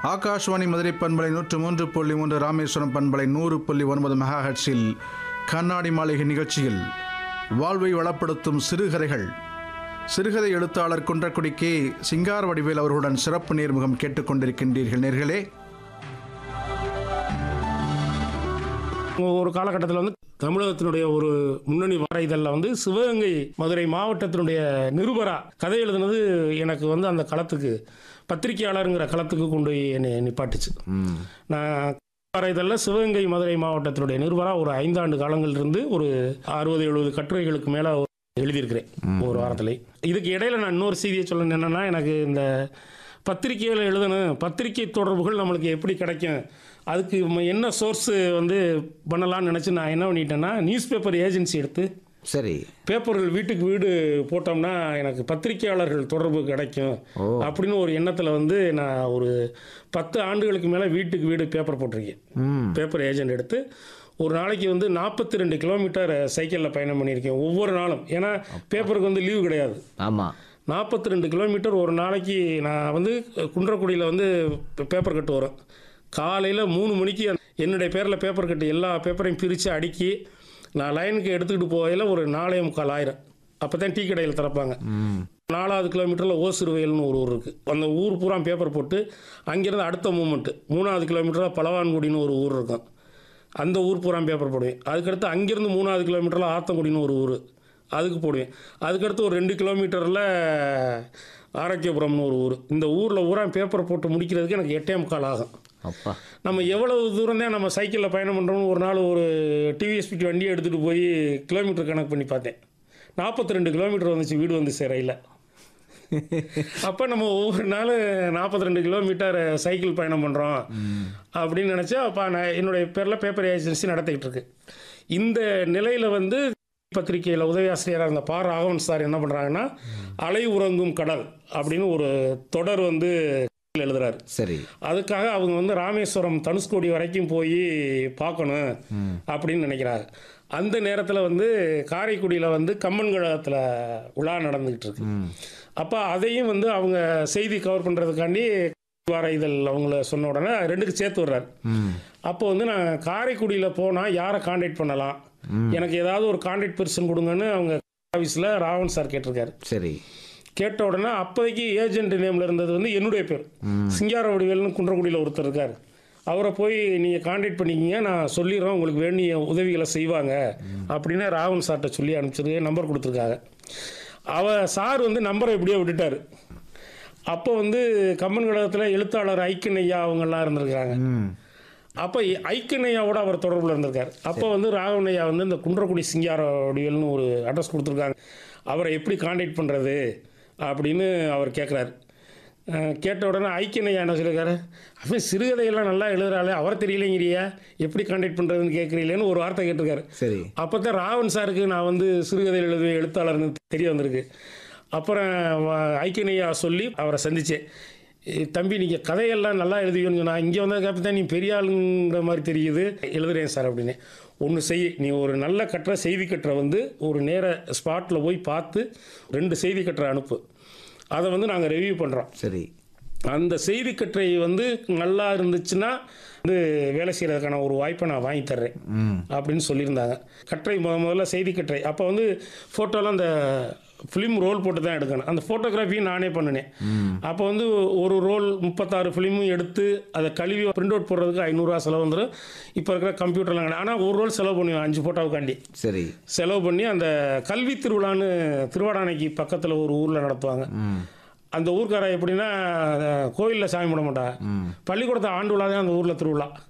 ஆகாஷ்வாணி மதுரை பண்பலை நூற்று மூன்று புள்ளி மூன்று ராமேஸ்வரம் பண்பலை நூறு புள்ளி ஒன்பது மெகாஹெட்ஸில் கண்ணாடி மாளிகை நிகழ்ச்சியில் வாழ்வை வளப்படுத்தும் சிறுகதைகள் சிறுகதை எழுத்தாளர் குன்றக்குடி கே சிங்கார வடிவேல் அவர்களுடன் சிறப்பு நேர்முகம் கேட்டுக்கொண்டிருக்கின்றீர்கள் நேர்களே ஒரு காலகட்டத்தில் வந்து தமிழகத்தினுடைய ஒரு முன்னணி வார இதழில் வந்து சிவகங்கை மதுரை மாவட்டத்தினுடைய நிருபரா கதை எழுதுனது எனக்கு வந்து அந்த களத்துக்கு பத்திரிகையாளருங்கிற களத்துக்கு கொண்டு போய் என்னை நிப்பாட்டுச்சு நான் வார இதழில் சிவகங்கை மதுரை மாவட்டத்தினுடைய நிருபரா ஒரு ஐந்தாண்டு காலங்கள் இருந்து ஒரு அறுபது எழுபது கட்டுரைகளுக்கு மேலே எழுதியிருக்கிறேன் ஒரு வாரத்தில் இதுக்கு இடையில நான் இன்னொரு செய்தியை சொல்லணும் என்னென்னா எனக்கு இந்த பத்திரிக்கையில் எழுதணும் பத்திரிக்கை தொடர்புகள் நம்மளுக்கு எப்படி கிடைக்கும் அதுக்கு ம- என்ன சோர்ஸு வந்து பண்ணலாம்னு நினச்சி நான் என்ன பண்ணிட்டேன்னா நியூஸ் பேப்பர் ஏஜென்சி எடுத்து சரி பேப்பர்கள் வீட்டுக்கு வீடு போட்டோம்னா எனக்கு பத்திரிக்கையாளர்கள் தொடர்பு கிடைக்கும் அப்படின்னு ஒரு எண்ணத்தில் வந்து நான் ஒரு பத்து ஆண்டுகளுக்கு மேலே வீட்டுக்கு வீடு பேப்பர் போட்டிருக்கேன் ம் பேப்பர் ஏஜென்ட் எடுத்து ஒரு நாளைக்கு வந்து நாற்பத்தி ரெண்டு கிலோமீட்டர் சைக்கிளில் பயணம் பண்ணியிருக்கேன் ஒவ்வொரு நாளும் ஏன்னா பேப்பருக்கு வந்து லீவு கிடையாது ஆமாம் நாற்பத்தி ரெண்டு கிலோமீட்டர் ஒரு நாளைக்கு நான் வந்து குன்றக்குடியில் வந்து பேப்பர் கட்டு வரும் காலையில் மூணு மணிக்கு என்னுடைய பேரில் பேப்பர் கட்டு எல்லா பேப்பரையும் பிரித்து அடுக்கி நான் லைனுக்கு எடுத்துக்கிட்டு போகையில் ஒரு நாலே முக்கால் ஆயிரம் அப்போ தான் டீ கடையில் திறப்பாங்க ம் நாலாவது கிலோமீட்டரில் ஓசிறுவையல்னு ஒரு ஊர் இருக்குது அந்த ஊர் பூரா பேப்பர் போட்டு அங்கேருந்து அடுத்த மூமெண்ட்டு மூணாவது கிலோமீட்டரில் பலவான்குடின்னு ஒரு ஊர் இருக்கும் அந்த ஊர் பூரா பேப்பர் போடுவேன் அதுக்கடுத்து அங்கேருந்து மூணாவது கிலோமீட்டரில் ஆத்தங்குடின்னு ஒரு ஊர் அதுக்கு போடுவேன் அதுக்கடுத்து ஒரு ரெண்டு கிலோமீட்டரில் ஆரோக்கியபுரம்னு ஒரு ஊர் இந்த ஊரில் ஊரா பேப்பர் போட்டு முடிக்கிறதுக்கு எனக்கு எட்டே முக்கால் ஆகும் அப்பா நம்ம எவ்வளவு தூரம் தான் நம்ம சைக்கிளில் பயணம் பண்ணுறோம்னு ஒரு நாள் ஒரு டிவிஎஸ்பிடி வண்டியை எடுத்துகிட்டு போய் கிலோமீட்டர் கணக்கு பண்ணி பார்த்தேன் நாற்பத்தி ரெண்டு கிலோமீட்டர் வந்துச்சு வீடு வந்து சேரையில் அப்போ நம்ம ஒவ்வொரு நாள் நாற்பத்தி ரெண்டு கிலோமீட்டர் சைக்கிள் பயணம் பண்ணுறோம் அப்படின்னு நினச்சா அப்போ நான் என்னுடைய பேரில் பேப்பர் ஏஜென்சி நடத்திக்கிட்டு இருக்கு இந்த நிலையில் வந்து பத்திரிகையில் உதவி ஆசிரியராக இருந்த பா ராகவன் சார் என்ன பண்ணுறாங்கன்னா அலை உறங்கும் கடல் அப்படின்னு ஒரு தொடர் வந்து எழுதுறாரு சரி அதுக்காக அவங்க வந்து ராமேஸ்வரம் தனுஷ்கோடி வரைக்கும் போய் பார்க்கணும் அப்படின்னு நினைக்கிறாங்க அந்த நேரத்தில் வந்து காரைக்குடியில் வந்து கம்மன் கழகத்தில் விழா நடந்துக்கிட்டு இருக்கு அப்போ அதையும் வந்து அவங்க செய்தி கவர் பண்ணுறதுக்காண்டி வார இதழ் அவங்கள சொன்ன உடனே ரெண்டுக்கு சேர்த்து விடுறாரு ம் அப்போ வந்து நான் காரைக்குடியில் போனால் யாரை காண்டாக்ட் பண்ணலாம் எனக்கு ஏதாவது ஒரு காண்டாக்ட் பெர்சன் கொடுங்கன்னு அவங்க ஆஃபீஸில் ராவன் சார் கேட்டிருக்காரு சரி கேட்ட உடனே அப்போதைக்கு ஏஜென்ட் நேமில் இருந்தது வந்து என்னுடைய பேர் சிங்கார வடிவேல்னு குன்றக்குடியில் ஒருத்தர் இருக்கார் அவரை போய் நீங்கள் காண்டாக்ட் பண்ணிக்கிங்க நான் சொல்லிடுறேன் உங்களுக்கு வேண்டிய உதவிகளை செய்வாங்க அப்படின்னு ராவன் சார்கிட்ட சொல்லி அனுப்பிச்சிருக்கு நம்பர் கொடுத்துருக்காங்க அவ சார் வந்து நம்பரை எப்படியோ விட்டுட்டார் அப்போ வந்து கம்மன் கழகத்தில் எழுத்தாளர் ஐக்கன் ஐயா அவங்கெல்லாம் இருந்திருக்காங்க ம் அப்போ ஐக்கன் ஐயாவோட அவர் தொடர்பில் இருந்திருக்கார் அப்போ வந்து ராகவன் ஐயா வந்து இந்த குன்றக்குடி சிங்கார வடிவேல்னு ஒரு அட்ரஸ் கொடுத்துருக்காங்க அவரை எப்படி காண்டாக்ட் பண்ணுறது அப்படின்னு அவர் கேட்குறாரு கேட்ட உடனே ஐக்கியன் ஐயா என்ன சொல்லியிருக்காரு அவன் சிறுகதையெல்லாம் நல்லா எழுதுறாளே அவரை தெரியலைங்கிறியா எப்படி காண்டாக்ட் பண்ணுறதுன்னு கேட்குறீங்களேன்னு ஒரு வார்த்தை கேட்டிருக்காரு சரி அப்போ தான் ராவன் சாருக்கு நான் வந்து சிறுகதை எழுதுவே எழுத்தாளர்னு தெரிய வந்திருக்கு அப்புறம் வ- ஐக்கியனையா சொல்லி அவரை சந்தித்தேன் தம்பி நீங்கள் கதையெல்லாம் நல்லா எழுதுவீன்னு சொன்னா இங்கே வந்த கேப்பதான் நீ பெரிய ஆளுங்கிற மாதிரி தெரியுது எழுதுறேன் சார் அப்படின்னு ஒன்று செய் நீ ஒரு நல்ல கட்டுற செய்தி கட்டுரை வந்து ஒரு நேர ஸ்பாட்டில் போய் பார்த்து ரெண்டு செய்தி கட்டுரை அனுப்பு அதை வந்து நாங்கள் ரிவ்யூ பண்ணுறோம் சரி அந்த செய்தி கட்டுரை வந்து நல்லா இருந்துச்சுன்னா வந்து வேலை செய்கிறதுக்கான ஒரு வாய்ப்பை நான் வாங்கி தர்றேன் ம் அப்படின்னு சொல்லியிருந்தாங்க கட்டுரை முத முதல்ல செய்தி கட்டுரை அப்போ வந்து ஃபோட்டோலாம் அந்த ஃபிலிம் ரோல் போட்டு தான் எடுக்கணும் அந்த ஃபோட்டோகிராஃபியும் நானே பண்ணினேன் அப்போ வந்து ஒரு ரோல் முப்பத்தாறு ஃபிலிமும் எடுத்து அதை கழுவி பிரிண்ட் அவுட் போடுறதுக்கு ஐநூறுரூவா செலவு வந்துடும் இப்போ இருக்கிற கம்ப்யூட்டர்லாம் கிடையாது ஆனால் ஒரு ரோல் செலவு பண்ணுவேன் அஞ்சு ஃபோட்டோவுக்காண்டி சரி செலவு பண்ணி அந்த கல்வி திருவிழான்னு திருவாடானைக்கு பக்கத்தில் ஒரு ஊரில் நடத்துவாங்க ம் அந்த ஊர்க்கார எப்படின்னா கோயிலில் சாமி போட மாட்டா பள்ளிக்கூடத்தை ஆண்டு விழா தான் அந்த ஊரில் திருவிழா